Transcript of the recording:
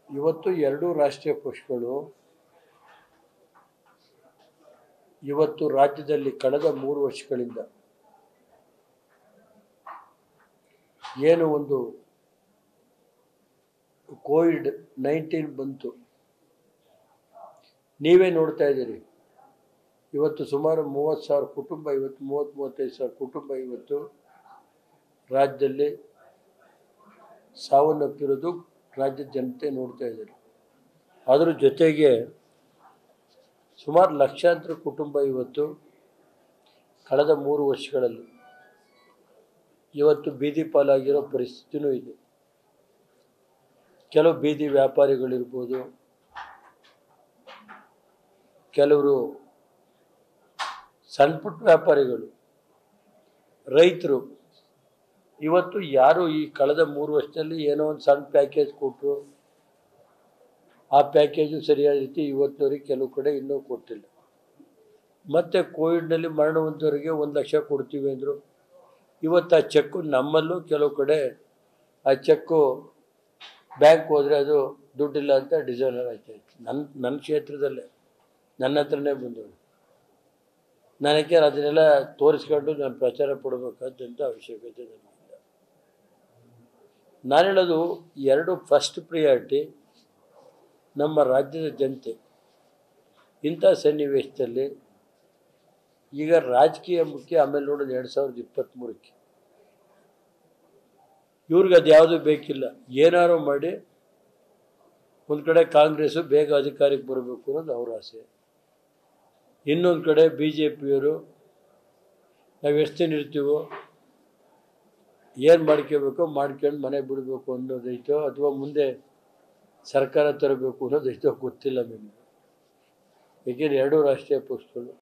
ಇವತ್ತು ಎರಡೂ ರಾಷ್ಟ್ರೀಯ ಪಕ್ಷಗಳು ಇವತ್ತು ರಾಜ್ಯದಲ್ಲಿ ಕಳೆದ ಮೂರು ವರ್ಷಗಳಿಂದ ಏನು ಒಂದು ಕೋವಿಡ್ ನೈನ್ಟೀನ್ ಬಂತು ನೀವೇ ನೋಡ್ತಾ ಇದ್ದೀರಿ ಇವತ್ತು ಸುಮಾರು ಮೂವತ್ತು ಸಾವಿರ ಕುಟುಂಬ ಇವತ್ತು ಮೂವತ್ತು ಮೂವತ್ತೈದು ಸಾವಿರ ಕುಟುಂಬ ಇವತ್ತು ರಾಜ್ಯದಲ್ಲಿ ಸಾವನ್ನಪ್ಪಿರೋದು ರಾಜ್ಯದ ಜನತೆ ನೋಡ್ತಾ ಇದ್ದಾರೆ ಅದ್ರ ಜೊತೆಗೆ ಸುಮಾರು ಲಕ್ಷಾಂತರ ಕುಟುಂಬ ಇವತ್ತು ಕಳೆದ ಮೂರು ವರ್ಷಗಳಲ್ಲಿ ಇವತ್ತು ಬೀದಿ ಪಾಲಾಗಿರೋ ಪರಿಸ್ಥಿತಿನೂ ಇದೆ ಕೆಲವು ಬೀದಿ ವ್ಯಾಪಾರಿಗಳಿರ್ಬೋದು ಕೆಲವರು ಸಣ್ಣ ಪುಟ್ಟ ವ್ಯಾಪಾರಿಗಳು ರೈತರು ಇವತ್ತು ಯಾರು ಈ ಕಳೆದ ಮೂರು ವರ್ಷದಲ್ಲಿ ಏನೋ ಒಂದು ಸಣ್ಣ ಪ್ಯಾಕೇಜ್ ಕೊಟ್ಟರು ಆ ಪ್ಯಾಕೇಜು ಸರಿಯಾದ ರೀತಿ ಇವತ್ತವರೆಗೆ ಕೆಲವು ಕಡೆ ಇನ್ನೂ ಕೊಟ್ಟಿಲ್ಲ ಮತ್ತು ಕೋವಿಡ್ನಲ್ಲಿ ಮರಣ ಹೊಂದೋರಿಗೆ ಒಂದು ಲಕ್ಷ ಕೊಡ್ತೀವಿ ಅಂದರು ಇವತ್ತು ಆ ಚೆಕ್ಕು ನಮ್ಮಲ್ಲೂ ಕೆಲವು ಕಡೆ ಆ ಚೆಕ್ಕು ಬ್ಯಾಂಕ್ ಹೋದರೆ ಅದು ದುಡ್ಡಿಲ್ಲ ಅಂತ ಡಿಸೈನರ್ ಆಯ್ತಾಯಿತ್ತು ನನ್ನ ನನ್ನ ಕ್ಷೇತ್ರದಲ್ಲೇ ನನ್ನ ಹತ್ರನೇ ಬಂದವರು ನನಗೆ ಅದನ್ನೆಲ್ಲ ತೋರಿಸ್ಕೊಂಡು ನಾನು ಪ್ರಚಾರ ಪಡಬೇಕಾದಂಥ ಅವಶ್ಯಕತೆ ನನಗಿಲ್ಲ ನಾನು ಹೇಳೋದು ಎರಡು ಫಸ್ಟ್ ಪ್ರಿಯಾರಿಟಿ ನಮ್ಮ ರಾಜ್ಯದ ಜನತೆ ಇಂಥ ಸನ್ನಿವೇಶದಲ್ಲಿ ಈಗ ರಾಜಕೀಯ ಮುಖ್ಯ ಆಮೇಲೆ ನೋಡೋದು ಎರಡು ಸಾವಿರದ ಇಪ್ಪತ್ತ್ಮೂರಕ್ಕೆ ಇವ್ರಿಗೆ ಅದು ಯಾವುದೂ ಬೇಕಿಲ್ಲ ಏನಾರು ಮಾಡಿ ಒಂದು ಕಡೆ ಕಾಂಗ್ರೆಸ್ಸು ಬೇಗ ಅಧಿಕಾರಕ್ಕೆ ಬರಬೇಕು ಅನ್ನೋದು ಅವ್ರ ಆಸೆ ಇನ್ನೊಂದು ಕಡೆ ಬಿ ಜೆ ಪಿಯವರು ನಾವು ಎಷ್ಟು ದಿನ ಇರ್ತೀವೋ ಏನು ಮಾಡ್ಕೋಬೇಕೋ ಮಾಡ್ಕೊಂಡು ಮನೆ ಬಿಡಬೇಕು ಅನ್ನೋದೈತೋ ಅಥವಾ ಮುಂದೆ ಸರ್ಕಾರ ತರಬೇಕು ಅನ್ನೋದೈತೋ ಗೊತ್ತಿಲ್ಲ ನನಗೆ ಏಕೆಂದರೆ ಎರಡೂ ರಾಷ್ಟ್ರೀಯ ಪಕ್ಷಗಳು